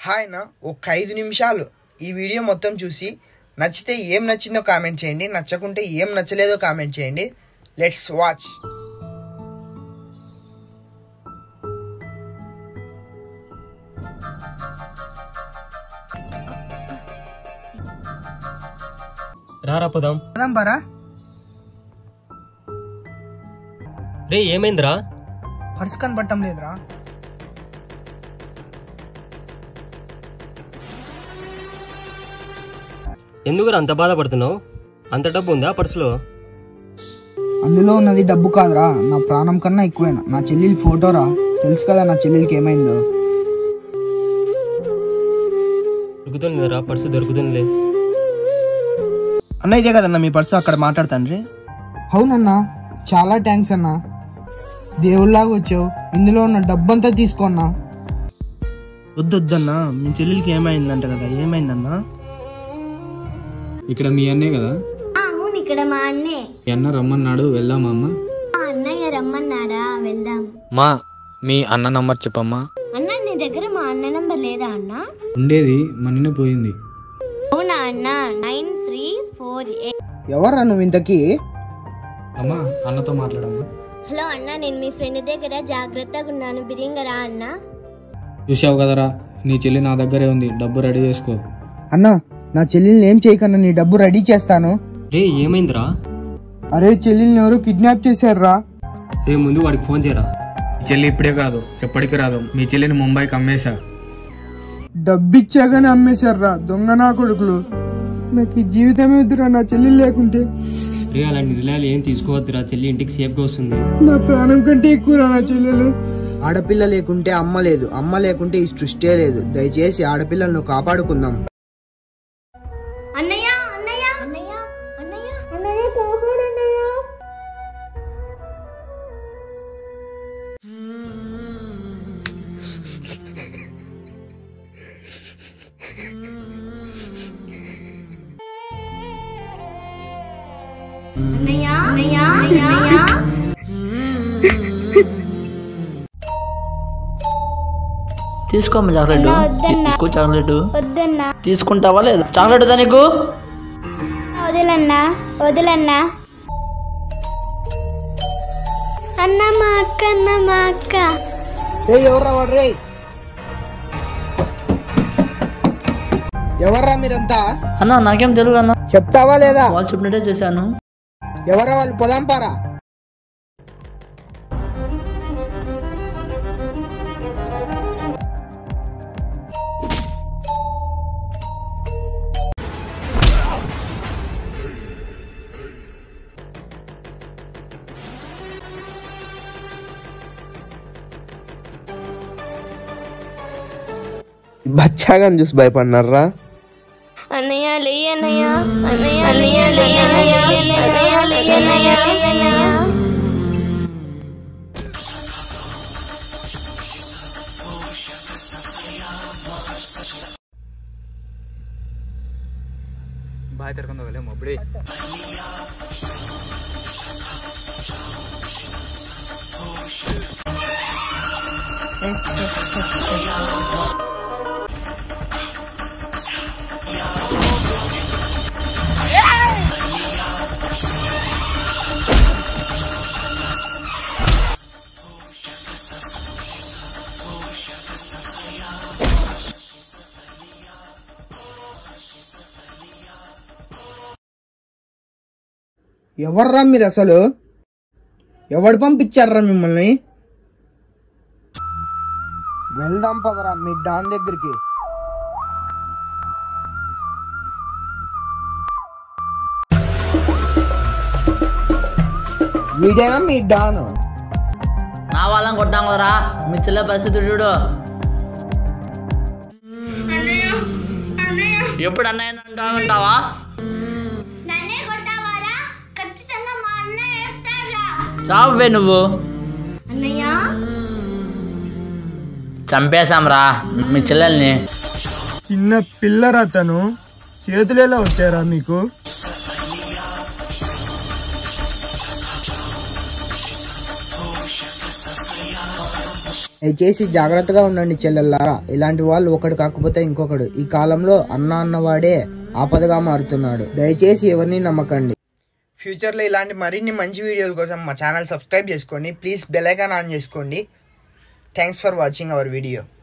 hi అన్న ఒక ఐదు నిమిషాలు ఈ వీడియో మొత్తం చూసి నచ్చితే ఏం నచ్చిందో కామెంట్ చేయండి నచ్చకుంటే ఏం నచ్చలేదో కామెంట్ చేయండి లెట్స్ వాచ్ రారా పోదాం పదాం పరా రే ఏమైందిరా పర్స్ కనపడటం లేదురా ఎందుకు అంత బాధపడుతున్నావు అంత డబ్బు ఉందా పర్సులో అందులో ఉన్నది డబ్బు కాదురా నా ప్రాణం కన్నా ఎక్కువేనా నా చెల్లెలి ఫోటోరా తెలుసు కదా నా చెల్లెలికి ఏమైందో దొరుకుతుందిరా పర్సు దొరుకుతుందిలే అన్న ఇదే కదన్నా మీ పర్సు అక్కడ మాట్లాడతాను అవునన్నా చాలా థ్యాంక్స్ అన్నా దేవుళ్ళలాగా వచ్చావు ఇందులో ఉన్న డబ్బంతా తీసుకోన్నా వద్దొద్దన్నా మీ చెల్లెలికి ఏమైందంట కదా ఏమైందన్నా ఇక్కడ మీ అన్నే కదా ఆ, అవును ఇక్కడ మా అన్నే మీ అన్న రమ్మన్నాడు వెళ్దామా అమ్మ మా అన్నయ్య రమ్మన్నాడా వెళ్దాం మా మీ అన్న నంబర్ చెప్పమ్మా అన్న నీ దగ్గర మా అన్న నంబర్ లేదా అన్న ఉండేది మొన్ననే పోయింది అవునా అన్న నైన్ త్రీ ఫోర్ ఎయిట్ ఎవర్రా నువ్వు ఇంతకీ అమ్మా అన్నతో మాట్లాడమ్మా హలో అన్న నేను మీ ఫ్రెండ్ దగ్గర జాగ్రత్తగా ఉన్నాను బిరింగరా అన్న చూసావు కదరా నీ చెల్లి నా దగ్గరే ఉంది డబ్బు రెడీ చేసుకో అన్నా నా చెల్లెల్ని ఏం చేయకన్నా నీ డబ్బు రెడీ చేస్తాను రే ఏమైందిరా అరే చెల్లెల్ని ఎవరు కిడ్నాప్ చేశారురా రే ముందు వాడికి ఫోన్ చేయరా మీ చెల్లి ఇప్పుడే కాదు ఎప్పటికి రాదు మీ చెల్లిని ముంబైకి అమ్మేశా డబ్బిచ్చాగానే అమ్మేశారురా దొంగ నా కొడుకులు నాకు ఈ జీవితమే వద్దురా నా చెల్లి లేకుంటే రే అలాంటి నిర్ణయాలు ఏం తీసుకోవద్దురా చెల్లి ఇంటికి సేఫ్ గా వస్తుంది నా ప్రాణం కంటే ఎక్కువ నా చెల్లెలు ఆడపిల్ల లేకుంటే అమ్మ లేదు అమ్మ లేకుంటే ఈ సృష్టి లేదు దయచేసి ఆడపిల్లలను కాపాడుకుందాం అన్నయ్య అన్నయ్య అన్నయ్య అన్నయ్య అన్నయ్య కాపాడన్నయ్య అన్నయ్య అన్నయ్య అన్నయ్య తీసుకోమ్మ చాక్లెట్ తీసుకో చాక్లెట్ వద్దన్నా తీసుకుంటావా లేదా చాక్లెట్ దా నీకు వదలన్నా వదలన్నా అన్న మా అక్క అన్న మా అక్క రే ఎవర్రా వాడు రే ఎవర్రా మీరంతా అన్న నాకేం తెలియదు అన్న చెప్తావా లేదా వాళ్ళు చెప్పినట్టే చేశాను ఎవరా వాళ్ళు పొదాం పారా బచ్చాగా చూసి భయపడినారా అన్నయ్య లేయ్ అన్నయ్య అన్నయ్య అన్నయ్య లేయ్ అన్నయ్య అన్నయ్య లేయ్ అన్నయ్య అన్నయ్య బాయ్ తిరగందో వెళ్ళే మొబ్బడి ఎవర్రా మీరు అసలు ఎవడు పంపించారా మిమ్మల్ని వెళ్దాం పదరా మీ డాన్ దగ్గరికి వీడేనా మీ డాను నా వాళ్ళని కొట్టాం కదరా మీ చెల్లె పరిస్థితి చూడు ఎప్పుడు అన్నయ్య అంటా ఉంటావా నన్నే కొట్టావారా ఖచ్చితంగా మా అన్న వేస్తాడా చావే నువ్వు అన్నయ్య చంపేశాంరా మీ చెల్లెల్ని చిన్న పిల్లరా తను చేతులు ఎలా వచ్చారా మీకు దయచేసి జాగ్రత్తగా ఉండండి చెల్లెల్లారా ఇలాంటి వాళ్ళు ఒకడు కాకపోతే ఇంకొకడు ఈ కాలంలో అన్న అన్నవాడే ఆపదగా మారుతున్నాడు దయచేసి ఎవరిని నమ్మకండి ఫ్యూచర్లో ఇలాంటి మరిన్ని మంచి వీడియోల కోసం మా ఛానల్ సబ్స్క్రైబ్ చేసుకోండి ప్లీజ్ బెల్ ఐకాన్ ఆన్ చేసుకోండి thanks for watching our video